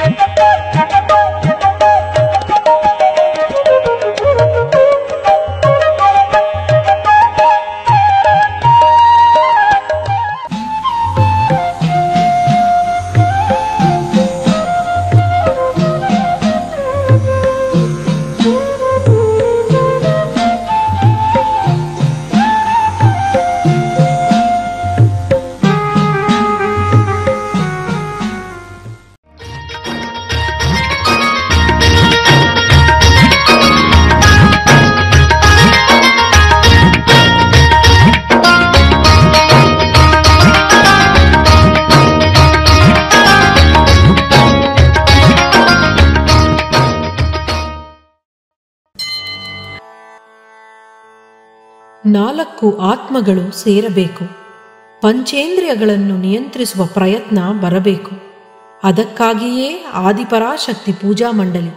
ನಾಲ್ಕು ಆತ್ಮಗಳು ಸೇರಬೇಕು ಪಂಚೇಂದ್ರಿಯಗಳನ್ನು ನಿಯಂತ್ರಿಸುವ ಪ್ರಯತ್ನ ಬರಬೇಕು ಅದಕ್ಕಾಗಿಯೇ ಆದಿಪರಾಶಕ್ತಿ ಪೂಜಾ ಮಂಡಳಿ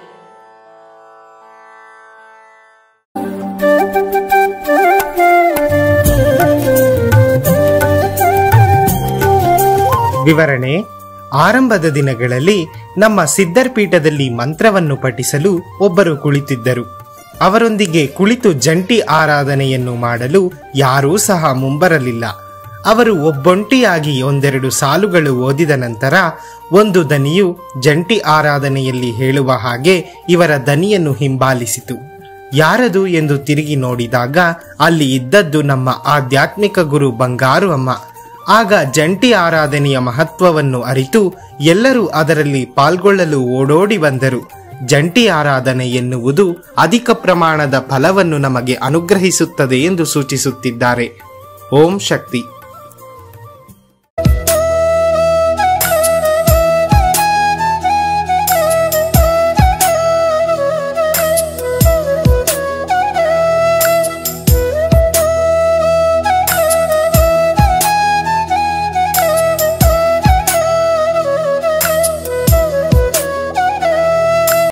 ವಿವರಣೆ ಆರಂಭದ ದಿನಗಳಲ್ಲಿ ನಮ್ಮ ಸಿದ್ಧರ್ ಪೀಠದಲ್ಲಿ ಮಂತ್ರವನ್ನು ಪಠಿಸಲು ಒಬ್ಬರು ಕುಳಿತಿದ್ದರು ಅವರೊಂದಿಗೆ ಕುಳಿತು ಜಂಟಿ ಆರಾಧನೆಯನ್ನು ಮಾಡಲು ಯಾರೂ ಸಹ ಮುಂಬರಲಿಲ್ಲ ಅವರು ಒಬ್ಬೊಂಟಿಯಾಗಿ ಒಂದೆರಡು ಸಾಲುಗಳು ಓದಿದ ನಂತರ ಒಂದು ದನಿಯು ಜಂಟಿ ಆರಾಧನೆಯಲ್ಲಿ ಹೇಳುವ ಹಾಗೆ ಇವರ ದನಿಯನ್ನು ಹಿಂಬಾಲಿಸಿತು ಯಾರದು ಎಂದು ತಿರುಗಿ ನೋಡಿದಾಗ ಅಲ್ಲಿ ಇದ್ದದ್ದು ನಮ್ಮ ಆಧ್ಯಾತ್ಮಿಕ ಗುರು ಬಂಗಾರು ಅಮ್ಮ ಆಗ ಜಂಟಿ ಆರಾಧನೆಯ ಮಹತ್ವವನ್ನು ಅರಿತು ಎಲ್ಲರೂ ಅದರಲ್ಲಿ ಪಾಲ್ಗೊಳ್ಳಲು ಓಡೋಡಿ ಬಂದರು ಜಂಟಿ ಆರಾಧನೆ ಎನ್ನುವುದು ಅಧಿಕ ಪ್ರಮಾಣದ ಫಲವನ್ನು ನಮಗೆ ಅನುಗ್ರಹಿಸುತ್ತದೆ ಎಂದು ಸೂಚಿಸುತ್ತಿದ್ದಾರೆ ಓಂ ಶಕ್ತಿ